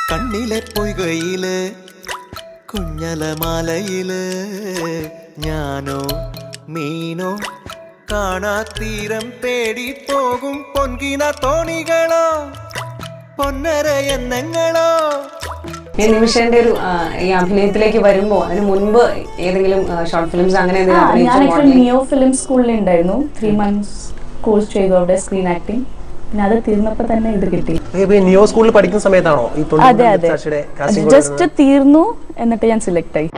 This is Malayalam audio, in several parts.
കണ്ണിലെ പൊയ്കയില് കുഞ്ഞലമാലയില് ഞാനോ മീനോ കാണാത്തീരം തേടി പോകും പൊൻകിന തോണികളോ പൊന്നര എന്നെങ്ങളോ ഈ നിമിഷന്റെ ഒരു ആ, ഈ അഭിനയത്തിലേക്ക് വരുമ്പോ അതിന് മുൻപ് ഏതെങ്കിലും ഷോർട്ട് ഫിലിംസ് അങ്ങനെ ആ, എന്തെങ്കിലും ഞാൻ അഭിനയിച്ച ആക്ച്വലി modeling? നിയോ ഫിലിം സ്കൂളിൽ ഉണ്ടായിരുന്നു ത്രീ മന്ത്സ് കോഴ്സ് ചെയ്തു അവിടെ സ്ക്രീൻ ആക്ടിങ് പിന്നെ അത് തീർന്നപ്പോൾ തന്നെ ഇത് കിട്ടി ഇപ്പൊ ഈ നിയോ സ്കൂളിൽ പഠിക്കുന്ന സമയത്താണോ ഈ അതെ അതെ ജസ്റ്റ് തീർന്നു എന്നിട്ട് ഞാൻ സെലക്ട് ആയി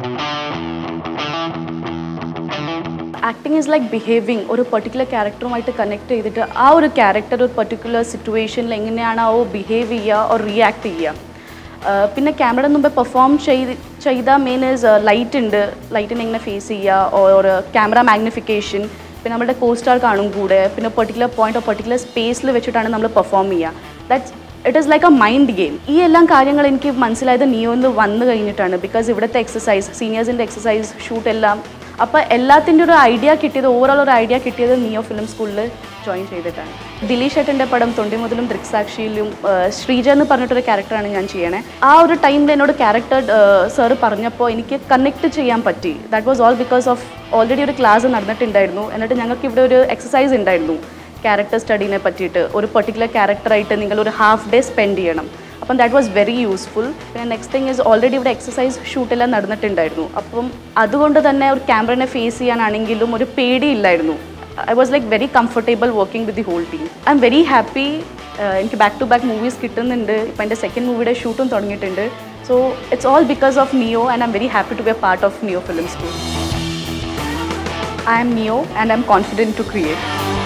ആക്ടിങ് ഈസ് ലൈക്ക് ബിഹേവിങ് ഒരു പെർട്ടിക്കുലർ ക്യാരക്ടറുമായിട്ട് കണക്ട് ചെയ്തിട്ട് ആ ഒരു ക്യാരക്ടർ ഒരു പെർട്ടിക്കുലർ സിറ്റുവേഷനിൽ എങ്ങനെയാണ് ആ ബിഹേവ് ചെയ്യുക ഓർ റിയാക്ട് ചെയ്യുക ആഹ് പിന്നെ ക്യാമറയുടെ മുമ്പ് പെർഫോം ചെയ്ത് ചെയ്ത മെയിൻ ഇസ് ലൈറ്റ് ഉണ്ട് ലൈറ്റിനെ എങ്ങനെ ഫേസ് ചെയ്യുക ഓർ ക്യാമറ മാഗ്നിഫിക്കേഷൻ പിന്നെ നമ്മുടെ കോസ്റ്റാർ കാണും കൂടെ പിന്നെ പെർട്ടിക്കുലർ പോയിന്റ് ഓഫ് പെർട്ടിക്കുലർ സ്പേസിൽ വെച്ചിട്ടാണ് നമ്മൾ പെർഫോം ചെയ്യുക that's it is like a mind game ഈ എല്ലാം കാര്യങ്ങൾ എനിക്ക് മനസ്സിലായത് നിയോന്ന് വന്നു കഴിഞ്ഞിട്ടാണ് ബിക്കോസ് ഇവിടുത്തെ എക്സസൈസ് സീനിയേഴ്സിൻ്റെ എക്സസൈസ് ഷൂട്ട് എല്ലാം അപ്പോൾ എല്ലാത്തിൻ്റെ ഒരു ഐഡിയ കിട്ടിയത് ഓവറോൾ ഒരു ഐഡിയ കിട്ടിയത് നിയോ ഫിലിം സ്കൂളിൽ ജോയിൻ ചെയ്തിട്ടാണ് ദിലീഷ് ഏട്ടൻ്റെ പടം തൊണ്ടി മുതലും ദൃക്സാക്ഷിയിലും ആ, ശ്രീജ എന്ന് പറഞ്ഞിട്ടൊരു ക്യാരക്ടറാണ് ഞാൻ ചെയ്യണേ ആ ഒരു ടൈമിൽ എന്നോട് ക്യാരക്ടർ സാറ് പറഞ്ഞപ്പോൾ എനിക്ക് കണക്ട് ചെയ്യാൻ പറ്റി that was all because of already ഒരു ക്ലാസ് നടന്നിട്ടുണ്ടായിരുന്നു എന്നിട്ട് ഞങ്ങൾക്ക് ഇവിടെ ഒരു എക്സസൈസ് ഉണ്ടായിരുന്നു ക്യാരക്ടർ സ്റ്റഡീനെ പറ്റിയിട്ട് ഒരു പെർട്ടിക്കുലർ ക്യാരക്ടറായിട്ട് നിങ്ങൾ ഒരു ഹാഫ് ഡേ സ്പെൻഡ് ചെയ്യണം അപ്പം ദാറ്റ് വാസ് വെരി യൂസ്ഫുൾ പിന്നെ നെക്സ്റ്റ് തിങ് ഇസ് ഓൾറെഡി ഇവിടെ എക്സസൈസ് ഷൂട്ടെല്ലാം നടന്നിട്ടുണ്ടായിരുന്നു അപ്പം അതുകൊണ്ട് തന്നെ ഒരു ക്യാമറനെ ഫേസ് ചെയ്യാനാണെങ്കിലും ഒരു പേടിയില്ലായിരുന്നു I was like very comfortable working with the whole team I am very happy എനിക്ക് ബാക്ക് ടു ബാക്ക് മൂവീസ് കിട്ടുന്നുണ്ട് ഇപ്പം എൻ്റെ സെക്കൻഡ് മൂവിയുടെ ഷൂട്ടും തുടങ്ങിയിട്ടുണ്ട് so it's all because of Neo and I am very happy to be a part of Neo film school I am Neo and I am confident to create